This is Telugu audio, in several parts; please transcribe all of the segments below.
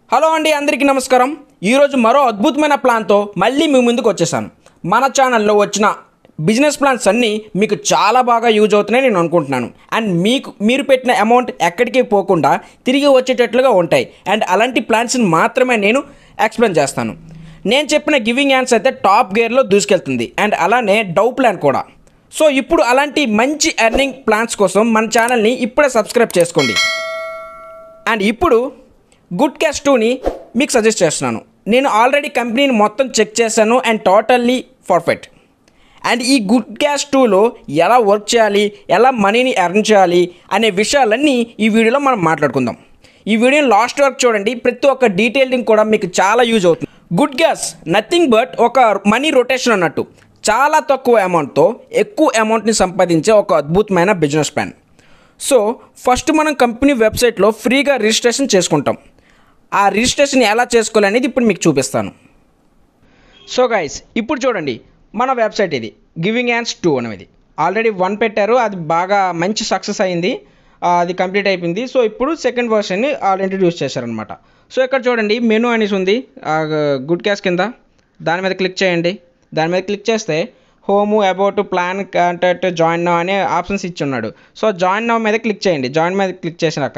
హలో అండి అందరికీ నమస్కారం ఈరోజు మరో అద్భుతమైన ప్లాన్తో మళ్ళీ మీ ముందుకు వచ్చేసాను మన ఛానల్లో వచ్చిన బిజినెస్ ప్లాన్స్ అన్నీ మీకు చాలా బాగా యూజ్ అవుతున్నాయి నేను అనుకుంటున్నాను అండ్ మీకు మీరు పెట్టిన అమౌంట్ ఎక్కడికి పోకుండా తిరిగి వచ్చేటట్లుగా ఉంటాయి అండ్ అలాంటి ప్లాన్స్ని మాత్రమే నేను ఎక్స్ప్లెయిన్ చేస్తాను నేను చెప్పిన గివింగ్ యాన్స్ అయితే టాప్ గేర్లో దూసుకెళ్తుంది అండ్ అలానే డౌ ప్లాన్ కూడా సో ఇప్పుడు అలాంటి మంచి ఎర్నింగ్ ప్లాన్స్ కోసం మన ఛానల్ని ఇప్పుడే సబ్స్క్రైబ్ చేసుకోండి అండ్ ఇప్పుడు గుడ్ క్యాష్ టూని మీకు సజెస్ట్ చేస్తున్నాను నేను ఆల్రెడీ కంపెనీని మొత్తం చెక్ చేశాను అండ్ టోటల్లీ పర్ఫెక్ట్ అండ్ ఈ గుడ్ క్యాష్ టూలో ఎలా వర్క్ చేయాలి ఎలా మనీని ఎర్న్ చేయాలి అనే విషయాలన్నీ ఈ వీడియోలో మనం మాట్లాడుకుందాం ఈ వీడియోని లాస్ట్ వరకు చూడండి ప్రతి ఒక్క డీటెయిలింగ్ కూడా మీకు చాలా యూజ్ అవుతుంది గుడ్ గ్యాస్ నథింగ్ బట్ ఒక మనీ రొటేషన్ అన్నట్టు చాలా తక్కువ అమౌంట్తో ఎక్కువ అమౌంట్ని సంపాదించే ఒక అద్భుతమైన బిజినెస్ ప్లాన్ సో ఫస్ట్ మనం కంపెనీ వెబ్సైట్లో ఫ్రీగా రిజిస్ట్రేషన్ చేసుకుంటాం ఆ రిజిస్ట్రేషన్ ఎలా చేసుకోవాలనేది ఇప్పుడు మీకు చూపిస్తాను సో గైస్ ఇప్పుడు చూడండి మన వెబ్సైట్ ఇది గివింగ్ యాన్స్ టూ అనేది ఆల్రెడీ వన్ పెట్టారు అది బాగా మంచి సక్సెస్ అయింది ఆ, అది కంప్లీట్ అయిపోయింది సో ఇప్పుడు సెకండ్ వర్షన్ని వాళ్ళు ఇంట్రడ్యూస్ చేశారనమాట సో ఇక్కడ చూడండి మెనూ అనేసి ఉంది గుడ్ క్యాష్ కింద దాని మీద క్లిక్ చేయండి దాని మీద క్లిక్ చేస్తే home about plan contact join now అనే ఆప్షన్స్ ఇచ్చి ఉన్నాడు సో జాయిన్ నౌ మీద క్లిక్ చేయండి జాయిన్ మీద క్లిక్ చేసినాక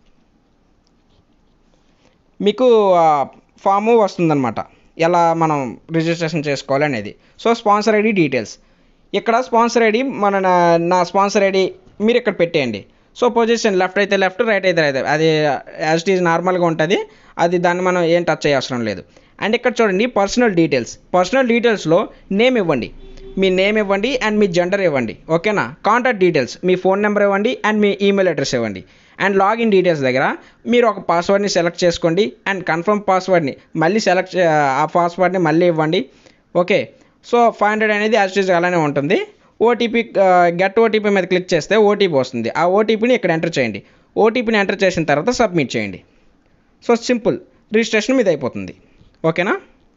మీకు ఫాము వస్తుందన్నమాట ఎలా మనం రిజిస్ట్రేషన్ చేసుకోవాలి అనేది సో స్పాన్సర్ ఐడి డీటెయిల్స్ ఇక్కడ స్పాన్సర్ ఐడి మన నా- నా స్పాన్సర్ ఐడి మీరు ఇక్కడ పెట్టేయండి సో పొజిషన్ లెఫ్ట్ అయితే లెఫ్ట్ రైట్ అయితే రైట్ అది యాజ్ ఇట్ ఈజ్ నార్మల్గా ఉంటుంది అది దాన్ని మనం ఏం టచ్ చేయవసరం లేదు అండ్ ఇక్కడ చూడండి పర్సనల్ డీటెయిల్స్ పర్సనల్ డీటెయిల్స్లో నేమ్ ఇవ్వండి మీ నేమ్ ఇవ్వండి అండ్ మీ జెండర్ ఇవ్వండి ఓకేనా కాంటాక్ట్ డీటెయిల్స్ మీ ఫోన్ నెంబర్ ఇవ్వండి అండ్ మీ ఈమెయిల్ అడ్రస్ ఇవ్వండి అండ్ లాగిన్ డీటెయిల్స్ దగ్గర మీరు ఒక పాస్వర్డ్ని సెలెక్ట్ చేసుకోండి అండ్ కన్ఫర్మ్ పాస్వర్డ్ని మళ్ళీ సెలెక్ట్ చే- ఆ పాస్వర్డ్ని మళ్ళీ ఇవ్వండి ఓకే సో ఫైవ్ హండ్రెడ్ అనేది యాజ్ ఇట్ ఈజ్ అలానే ఉంటుంది ఓటీపీ గెట్ ఓటీపీ మీద క్లిక్ చేస్తే ఓటీపీ వస్తుంది ఆ ఓటీపీని ఇక్కడ ఎంటర్ చేయండి ఓటీపీని ఎంటర్ చేసిన తర్వాత సబ్మిట్ చేయండి సో సింపుల్ రిజిస్ట్రేషన్ మీద అయిపోతుంది ఓకేనా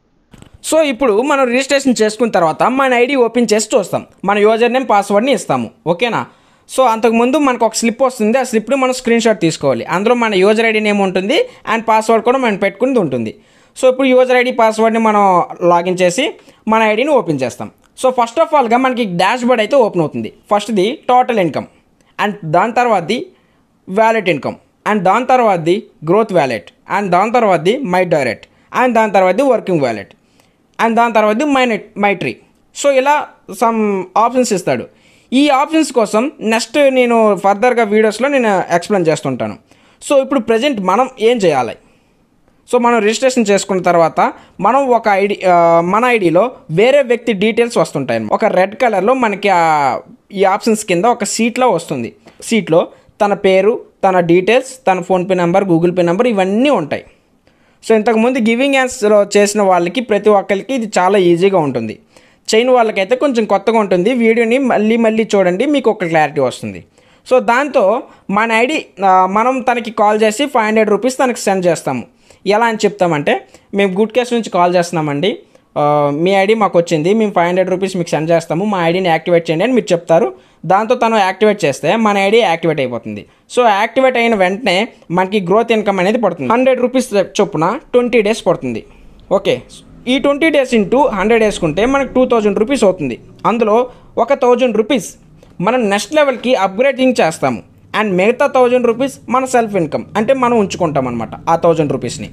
సో ఇప్పుడు మనం రిజిస్ట్రేషన్ చేసుకున్న తర్వాత మన ఐడి ఓపెన్ చేసి చూస్తాం మన యూజర్ నేమ్ పాస్వర్డ్ని ఇస్తాము ఓకేనా సో అంతకుముందు మనకు ఒక స్లిప్ వస్తుంది ఆ స్లిప్ని మనం స్క్రీన్ షాట్ తీసుకోవాలి అందులో మన యూజర్ ఐడి నేమ్ ఉంటుంది అండ్ పాస్వర్డ్ కూడా మనం పెట్టుకునేది ఉంటుంది సో ఇప్పుడు యూజర్ ఐడి పాస్వర్డ్ని మనం లాగిన్ చేసి మన ఐడిని ఓపెన్ చేస్తాం సో ఫస్ట్ ఆఫ్ ఆల్గా మనకి డాష్ బోర్డ్ అయితే ఓపెన్ అవుతుంది ఫస్ట్ది టోటల్ ఇన్కమ్ అండ్ దాని తర్వాతది వ్యాలెట్ ఇన్కమ్ అండ్ దాని తర్వాతది గ్రోత్ వ్యాలెట్ అండ్ దాని తర్వాతది మై డైరెక్ట్ అండ్ దాని తర్వాతది వర్కింగ్ వ్యాలెట్ అండ్ దాని తర్వాత my net my tree so ఇలా సమ్ ఆప్షన్స్ ఇస్తాడు ఈ ఆప్షన్స్ కోసం నెక్స్ట్ నేను ఫర్దర్గా వీడియోస్లో నేను ఎక్స్ప్లెయిన్ చేస్తుంటాను సో ఇప్పుడు ప్రజెంట్ మనం ఏం చేయాలి సో మనం రిజిస్ట్రేషన్ చేసుకున్న తర్వాత మనం ఒక ఐడి ఆ, మన ఐడిలో వేరే వ్యక్తి డీటెయిల్స్ వస్తుంటాయి ఒక రెడ్ కలర్లో మనకి ఆ ఈ ఆప్షన్స్ కింద ఒక సీట్లో వస్తుంది సీట్లో తన పేరు తన డీటెయిల్స్ తన PhonePe number Google pay number ఇవన్నీ ఉంటాయి సో ఇంతకుముందు గివింగ్ యాన్స్లో చేసిన వాళ్ళకి ప్రతి ఒక్కరికి ఇది చాలా ఈజీగా ఉంటుంది చైన్ వాళ్ళకైతే కొంచెం కొత్తగా ఉంటుంది వీడియోని మళ్ళీ మళ్ళీ చూడండి మీకు ఒక క్లారిటీ వస్తుంది సో దాంతో మన ఐడి మనం తనకి కాల్ చేసి ఫైవ్ హండ్రెడ్ రూపీస్ తనకి సెండ్ చేస్తాము ఎలా అని చెప్తామంటే మేము గుడ్ కేస్ నుంచి కాల్ చేస్తున్నామండి ఆ, మీ ఐడి మాకు వచ్చింది మేము ఫైవ్ హండ్రెడ్ రూపీస్ మీకు సెండ్ చేస్తాము మా ఐడిని యాక్టివేట్ చేయండి అని మీరు చెప్తారు దాంతో తను యాక్టివేట్ చేస్తే మన ఐడి యాక్టివేట్ అయిపోతుంది సో యాక్టివేట్ అయిన వెంటనే మనకి గ్రోత్ ఇన్కమ్ అనేది పడుతుంది హండ్రెడ్ రూపీస్ చొప్పున ట్వంటీ డేస్ పడుతుంది ఓకే ఈ ట్వంటీ డేస్ ఇంటూ హండ్రెడ్ వేసుకుంటే మనకు టూ థౌజండ్ రూపీస్ అవుతుంది అందులో ఒక థౌజండ్ రూపీస్ మనం నెక్స్ట్ లెవెల్కి అప్గ్రేడింగ్ చేస్తాము అండ్ మిగతా థౌజండ్ రూపీస్ మన సెల్ఫ్ ఇన్కమ్ అంటే మనం ఉంచుకుంటాం అనమాట ఆ థౌజండ్ రూపీస్ని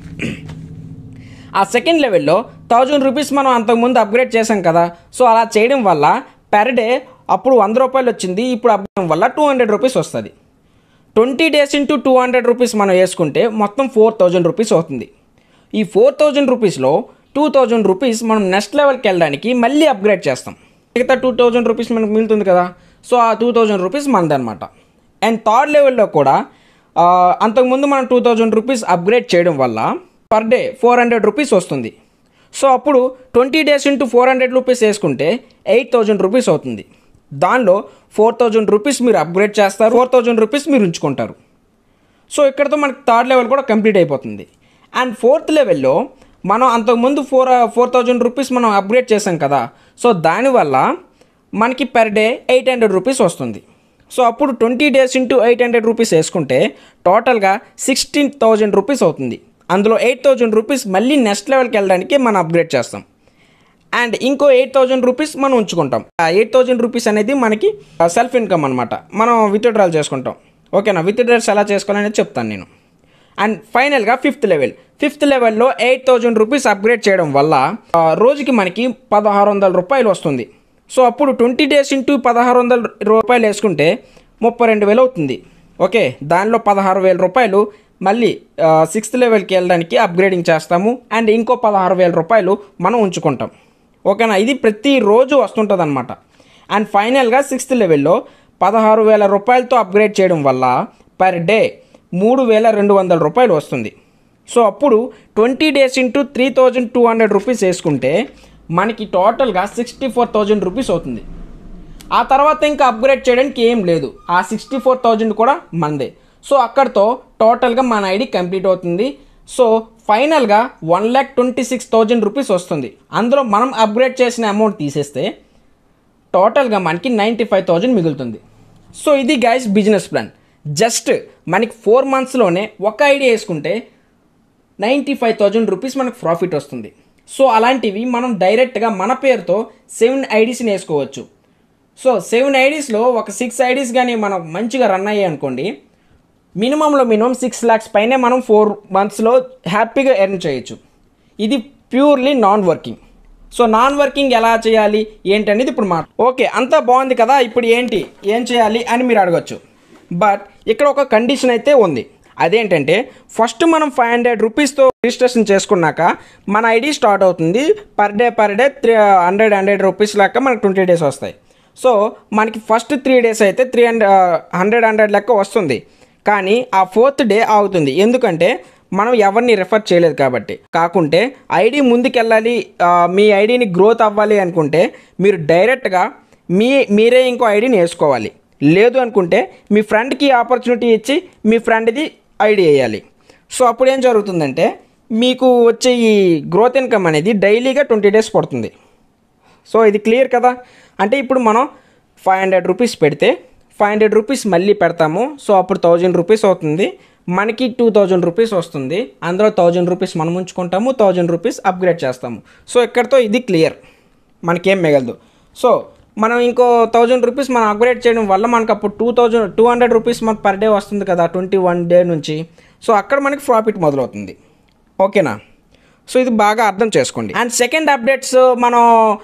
ఆ సెకండ్ లెవెల్లో థౌజండ్ రూపీస్ మనం అంతకుముందు అప్గ్రేడ్ చేసాం కదా సో అలా చేయడం వల్ల పెర్ డే అప్పుడు వంద రూపాయలు వచ్చింది ఇప్పుడు అప్గ్రేడ్ వల్ల టూ హండ్రెడ్ రూపీస్ వస్తుంది twenty days into two hundred rupees మనం వేసుకుంటే మొత్తం ఫోర్ థౌజండ్ రూపీస్ అవుతుంది ఈ ఫోర్ థౌజండ్ రూపీస్లో టూ థౌజండ్ రూపీస్ మనం నెక్స్ట్ లెవెల్కి వెళ్ళడానికి మళ్ళీ అప్గ్రేడ్ చేస్తాం మిగతా టూ థౌజండ్ రూపీస్ మనకు మిగులుతుంది కదా సో ఆ టూ థౌజండ్ రూపీస్ మనదనమాట అండ్ థర్డ్ లెవెల్లో కూడా ఆ, అంతకుముందు మనం టూ థౌజండ్ రూపీస్ అప్గ్రేడ్ చేయడం వల్ల per day four hundred rupees వస్తుంది సో అప్పుడు twenty days into four hundred rupees వేసుకుంటే ఎయిట్ థౌజండ్ రూపీస్ అవుతుంది దానిలో ఫోర్ థౌజండ్ రూపీస్ మీరు అప్గ్రేడ్ చేస్తారు ఫోర్ థౌజండ్ రూపీస్ మీరు ఉంచుకుంటారు సో ఇక్కడతో మనకి థర్డ్ లెవెల్ కూడా కంప్లీట్ అయిపోతుంది అండ్ ఫోర్త్ లెవెల్లో మనం అంతకుముందు ఫోర్ ఫోర్ థౌజండ్ రూపీస్ మనం అప్గ్రేడ్ చేసాం కదా సో దానివల్ల మనకి per day eight hundred rupees వస్తుంది సో అప్పుడు twenty days into eight hundred rupees వేసుకుంటే టోటల్గా సిక్స్టీన్ థౌజండ్ రూపీస్ అవుతుంది అందులో ఎయిట్ థౌజండ్ రూపీస్ మళ్ళీ నెక్స్ట్ లెవెల్కి వెళ్ళడానికి మనం అప్గ్రేడ్ చేస్తాం అండ్ ఇంకో ఎయిట్ థౌజండ్ రూపీస్ మనం ఉంచుకుంటాం ఆ ఎయిట్ థౌజండ్ రూపీస్ అనేది మనకి సెల్ఫ్ ఇన్కమ్ అనమాట మనం విత్డ్రాల్ చేసుకుంటాం ఓకేనా విత్డ్రాల్స్ ఎలా చేసుకోవాలనేది చెప్తాను నేను అండ్ ఫైనల్గా ఫిఫ్త్ లెవెల్ ఫిఫ్త్ లెవెల్లో ఎయిట్ థౌజండ్ రూపీస్ అప్గ్రేడ్ చేయడం వల్ల ఆ, రోజుకి మనకి పదహారు వందల రూపాయలు వస్తుంది సో అప్పుడు ట్వంటీ డేస్ ఇంటూ పదహారు వందల రూపాయలు వేసుకుంటే ముప్పై రెండు వేలు అవుతుంది ఓకే దానిలో పదహారు వేల రూపాయలు మళ్ళీ సిక్స్త్ లెవెల్కి వెళ్ళడానికి అప్గ్రేడింగ్ చేస్తాము అండ్ ఇంకో పదహారు వేల రూపాయలు మనం ఉంచుకుంటాం ఓకేనా ఇది ప్రతిరోజు వస్తుంటుంది అనమాట అండ్ ఫైనల్గా సిక్స్త్ లెవెల్లో పదహారు వేల రూపాయలతో అప్గ్రేడ్ చేయడం వల్ల పర్ డే మూడు వేల రెండు వందల రూపాయలు వస్తుంది సో అప్పుడు twenty days into three thousand two hundred rupees వేసుకుంటే మనకి టోటల్గా సిక్స్టీ ఫోర్ థౌజండ్ రూపీస్ అవుతుంది ఆ తర్వాత ఇంకా అప్గ్రేడ్ చేయడానికి ఏం లేదు ఆ సిక్స్టీ ఫోర్ థౌజండ్ కూడా మందే సో అక్కడితో టోటల్గా మన ఐడి కంప్లీట్ అవుతుంది సో ఫైనల్గా one lakh twenty six thousand rupees వస్తుంది అందులో మనం అప్గ్రేడ్ చేసిన అమౌంట్ తీసేస్తే టోటల్గా మనకి నైంటీ ఫైవ్ థౌజండ్ మిగులుతుంది సో ఇది గైస్ బిజినెస్ ప్లాన్ జస్ట్ మనకి ఫోర్ మంత్స్లోనే ఒక ఐడియా వేసుకుంటే నైంటీ ఫైవ్ థౌజండ్ రూపీస్ మనకు ప్రాఫిట్ వస్తుంది సో అలాంటివి మనం డైరెక్ట్గా మన పేరుతో సెవెన్ ఐడీస్ని వేసుకోవచ్చు సో సెవెన్ ఐడీస్లో ఒక సిక్స్ ఐడీస్ కానీ మనం మంచిగా రన్ అయ్యాయి అనుకోండి మినిమంలో మినిమం సిక్స్ ల్యాక్స్ పైనే మనం ఫోర్ మంత్స్లో హ్యాపీగా ఎర్న్ చేయొచ్చు ఇది purely non working so non working ఎలా చేయాలి ఏంటి అనేది ఇప్పుడు మాట ఓకే అంతా బాగుంది కదా ఇప్పుడు ఏంటి ఏం చేయాలి అని మీరు అడగచ్చు బట్ ఇక్కడ ఒక కండిషన్ అయితే ఉంది అదేంటంటే ఫస్ట్ మనం ఫైవ్ హండ్రెడ్ రూపీస్తో రిజిస్ట్రేషన్ చేసుకున్నాక మన ఐడి స్టార్ట్ అవుతుంది per day per day three hundred hundred rupees లెక్క మనకు ట్వంటీ డేస్ వస్తాయి సో మనకి ఫస్ట్ త్రీ డేస్ అయితే త్రీ హండ్రెడ్ హండ్రెడ్ హండ్రెడ్ లెక్క వస్తుంది కానీ ఆ ఫోర్త్ డే ఆగుతుంది ఎందుకంటే మనం ఎవరిని రెఫర్ చేయలేదు కాబట్టి కాకుంటే ఐడి ముందుకెళ్ళాలి ఆ, మీ ఐడిని గ్రోత్ అవ్వాలి అనుకుంటే మీరు డైరెక్ట్గా మీ మీరే ఇంకో ఐడిని వేసుకోవాలి లేదు అనుకుంటే మీ ఫ్రెండ్కి ఆపర్చునిటీ ఇచ్చి మీ ఫ్రెండ్ది ఐడి వేయాలి సో అప్పుడు ఏం జరుగుతుందంటే మీకు వచ్చే ఈ గ్రోత్ ఇన్కమ్ అనేది డైలీగా ట్వంటీ డేస్ పడుతుంది సో ఇది క్లియర్ కదా అంటే ఇప్పుడు మనం ఫైవ్ హండ్రెడ్ రూపీస్ పెడితే ఫైవ్ హండ్రెడ్ రూపీస్ మళ్ళీ పెడతాము సో అప్పుడు థౌజండ్ రూపీస్ అవుతుంది మనకి టూ థౌజండ్ రూపీస్ వస్తుంది అందులో థౌజండ్ రూపీస్ మనం ఉంచుకుంటాము థౌజండ్ రూపీస్ అప్గ్రేడ్ చేస్తాము సో ఇక్కడతో ఇది క్లియర్ మనకేం మిగలదు సో మనం ఇంకో థౌజండ్ రూపీస్ మనం అప్గ్రేడ్ చేయడం వల్ల మనకు అప్పుడు two thousand two hundred rupees మనకు పర్ డే వస్తుంది కదా ట్వంటీ వన్ డే నుంచి సో అక్కడ మనకి ప్రాఫిట్ మొదలవుతుంది ఓకేనా సో ఇది బాగా అర్థం చేసుకోండి అండ్ సెకండ్ అప్డేట్స్ మనం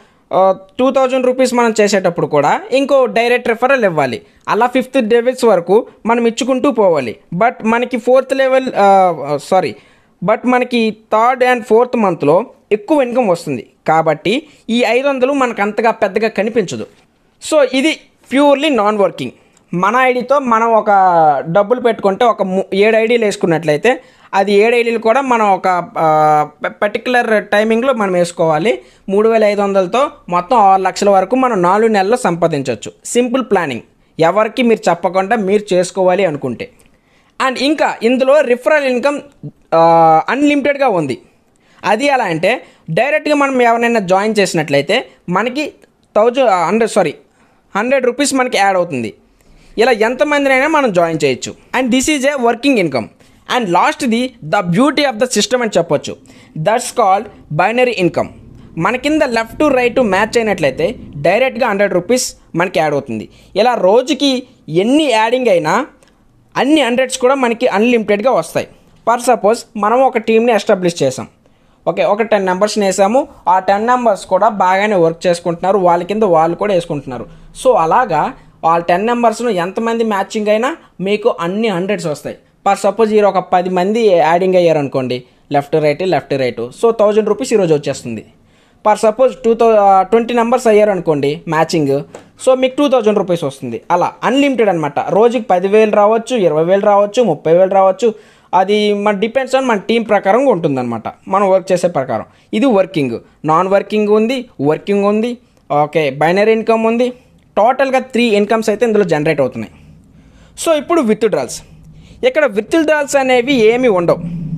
టూ థౌజండ్ రూపీస్ మనం చేసేటప్పుడు కూడా ఇంకో డైరెక్ట్ రెఫరల్ ఇవ్వాలి అలా ఫిఫ్త్ లెవెల్స్ వరకు మనం ఇచ్చుకుంటూ పోవాలి బట్ మనకి ఫోర్త్ లెవెల్ సారీ బట్ మనకి థర్డ్ అండ్ ఫోర్త్ మంత్లో ఎక్కువ ఇన్కమ్ వస్తుంది కాబట్టి ఈ ఐదు వందలు మనకు అంతగా పెద్దగా కనిపించదు సో ఇది ప్యూర్లీ నాన్ వర్కింగ్ మన ఐడితో మనం ఒక డబ్బులు పెట్టుకుంటే ఒక ము- ఏడు ఐడీలు వేసుకున్నట్లయితే అది ఏడు ఐడీలు కూడా మనం ఒక పర్టికులర్ టైమింగ్లో మనం వేసుకోవాలి మూడు వేల ఐదు వందలతో మొత్తం ఆరు లక్షల వరకు మనం నాలుగు నెలల్లో సంపాదించవచ్చు సింపుల్ ప్లానింగ్ ఎవరికి మీరు చెప్పకుండా మీరు చేసుకోవాలి అనుకుంటే అండ్ ఇంకా ఇందులో రిఫరల్ ఇన్కమ్ అన్లిమిటెడ్గా ఉంది అది ఎలా అంటే డైరెక్ట్గా మనం ఎవరైనా జాయిన్ చేసినట్లయితే మనకి thousand hundred sorry hundred rupees మనకి యాడ్ అవుతుంది ఇలా ఎంతమందినైనా మనం జాయిన్ చేయొచ్చు and this is a working income and లాస్ట్ది the beauty of the system అని చెప్పొచ్చు దట్స్ కాల్డ్ బైనరీ ఇన్కమ్ మన కింద లెఫ్ట్ టు రైట్ మ్యాచ్ అయినట్లయితే డైరెక్ట్గా హండ్రెడ్ రూపీస్ మనకి యాడ్ అవుతుంది ఇలా రోజుకి ఎన్ని యాడింగ్ అయినా అన్ని హండ్రెడ్స్ కూడా మనకి అన్లిమిటెడ్గా వస్తాయి ఫర్ సపోజ్ మనం ఒక టీంని ఎస్టాబ్లిష్ చేసాం ఓకే ఒక టెన్ నెంబర్స్ని వేసాము ఆ టెన్ నెంబర్స్ కూడా బాగానే వర్క్ చేసుకుంటున్నారు వాళ్ళ కింద వాళ్ళు కూడా వేసుకుంటున్నారు సో అలాగా వాళ్ళ టెన్ నెంబర్స్ను ఎంతమంది మ్యాచింగ్ అయినా మీకు అన్ని హండ్రెడ్స్ వస్తాయి ఫర్ సపోజ్ ఈ ఒక పది మంది యాడింగ్ అయ్యారు అనుకోండి left right left right so thousand rupees ఈరోజు వచ్చేస్తుంది for suppose two thou twenty numbers అయ్యారు అనుకోండి మ్యాచింగ్ సో మీకు టూ థౌజండ్ రూపీస్ వస్తుంది అలా అన్లిమిటెడ్ అనమాట రోజుకి పదివేలు రావచ్చు ఇరవై వేలు రావచ్చు ముప్పై వేలు రావచ్చు అది మన డిపెండ్స్ ఆన్ మన టీం ప్రకారం ఉంటుందన్నమాట మనం వర్క్ చేసే ప్రకారం ఇది వర్కింగ్ నాన్ వర్కింగ్ ఉంది వర్కింగ్ ఉంది ఓకే బైనరీ ఇన్కమ్ ఉంది టోటల్గా త్రీ ఇన్కమ్స్ అయితే ఇందులో జనరేట్ అవుతున్నాయి సో ఇప్పుడు విత్ డ్రాల్స్ ఇక్కడ విత్ డ్రాల్స్ అనేవి ఏమీ ఉండవు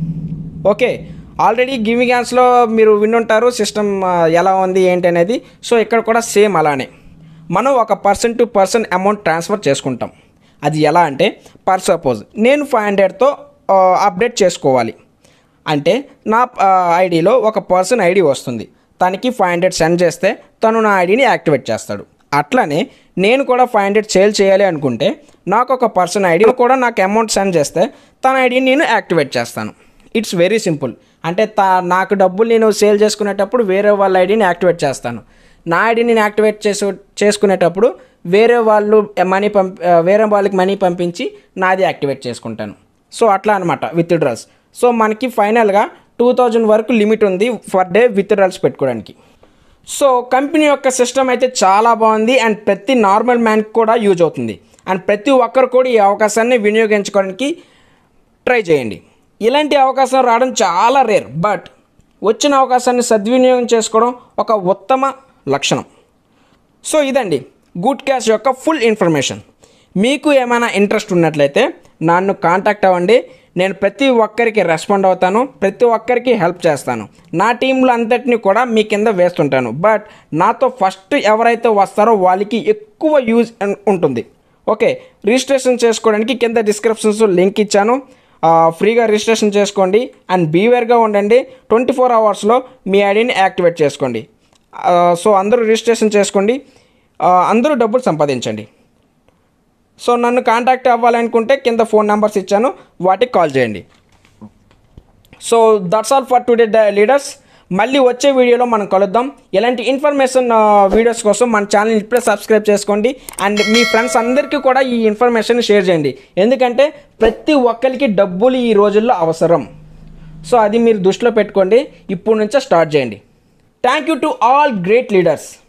ఓకే ఆల్రెడీ గివింగ్ హ్యాండ్స్లో మీరు వినుంటారు సిస్టమ్ ఎలా ఉంది ఏంటి అనేది సో ఇక్కడ కూడా సేమ్ అలానే మనం ఒక person to person amount transfer చేసుకుంటాం అది ఎలా అంటే పర్ సపోజ్ నేను ఫైవ్ హండ్రెడ్తో అప్డేట్ చేసుకోవాలి అంటే నా ఐడిలో ఒక పర్సన్ ఐడి వస్తుంది తనకి ఫైవ్ హండ్రెడ్ సెండ్ చేస్తే తను నా ఐడిని యాక్టివేట్ చేస్తాడు అట్లానే నేను కూడా ఫైవ్ హండ్రెడ్ సేల్ చేయాలి అనుకుంటే నాకు ఒక పర్సన్ ఐడి కూడా నాకు అమౌంట్ సెండ్ చేస్తే తన ఐడిని నేను యాక్టివేట్ చేస్తాను ఇట్స్ వెరీ సింపుల్ అంటే తా నాకు డబ్బులు నేను సేల్ చేసుకునేటప్పుడు వేరే వాళ్ళ ఐడిని యాక్టివేట్ చేస్తాను నా ఐడిని నేను యాక్టివేట్ చేసు చేసుకునేటప్పుడు వేరే వాళ్ళు మనీ పంప వేరే వాళ్ళకి మనీ పంపించి నాది యాక్టివేట్ చేసుకుంటాను సో అట్లా అనమాట విత్డ్రాల్స్ సో మనకి ఫైనల్గా టూ థౌజండ్ వరకు లిమిట్ ఉంది ఫర్ డే విత్డ్రాల్స్ పెట్టుకోవడానికి సో కంపెనీ యొక్క సిస్టమ్ అయితే చాలా బాగుంది అండ్ ప్రతి నార్మల్ మ్యాన్కి కూడా యూజ్ అవుతుంది అండ్ ప్రతి ఒక్కరు కూడా ఈ అవకాశాన్ని వినియోగించుకోవడానికి ట్రై చేయండి ఇలాంటి అవకాశం రావడం చాలా రేర్ బట్ వచ్చిన అవకాశాన్ని సద్వినియోగం చేసుకోవడం ఒక ఉత్తమ లక్షణం సో ఇదండి గుడ్ క్యాష్ యొక్క ఫుల్ ఇన్ఫర్మేషన్ మీకు ఏమైనా ఇంట్రెస్ట్ ఉన్నట్లయితే నన్ను కాంటాక్ట్ అవ్వండి నేను ప్రతి ఒక్కరికి రెస్పాండ్ అవుతాను ప్రతి ఒక్కరికి హెల్ప్ చేస్తాను నా టీంలో అంతటిని కూడా మీ కింద వేస్తుంటాను బట్ నాతో ఫస్ట్ ఎవరైతే వస్తారో వాళ్ళకి ఎక్కువ యూజ్ ఉంటుంది ఓకే రిజిస్ట్రేషన్ చేసుకోవడానికి కింద డిస్క్రిప్షన్స్ లింక్ ఇచ్చాను ఆ, ఫ్రీగా రిజిస్ట్రేషన్ చేసుకోండి అండ్ బీవేర్గా ఉండండి ట్వంటీ ఫోర్ అవర్స్లో మీ ఐడిని యాక్టివేట్ చేసుకోండి ఆ, సో అందరూ రిజిస్ట్రేషన్ చేసుకోండి ఆ, అందరూ డబ్బులు సంపాదించండి సో నన్ను కాంటాక్ట్ అవ్వాలనుకుంటే కింద ఫోన్ నెంబర్స్ ఇచ్చాను వాటికి కాల్ చేయండి so that's all for today leaders మళ్ళీ వచ్చే వీడియోలో మనం కలుద్దాం ఇలాంటి ఇన్ఫర్మేషన్ వీడియోస్ కోసం మన ఛానల్ ఇప్పుడే సబ్స్క్రైబ్ చేసుకోండి అండ్ మీ ఫ్రెండ్స్ అందరికీ కూడా ఈ ఇన్ఫర్మేషన్ షేర్ చేయండి ఎందుకంటే ప్రతి ఒక్కరికి డబ్బులు ఈ రోజుల్లో అవసరం సో అది మీరు దృష్టిలో పెట్టుకోండి ఇప్పుడు నుంచే స్టార్ట్ చేయండి thank you to all great leaders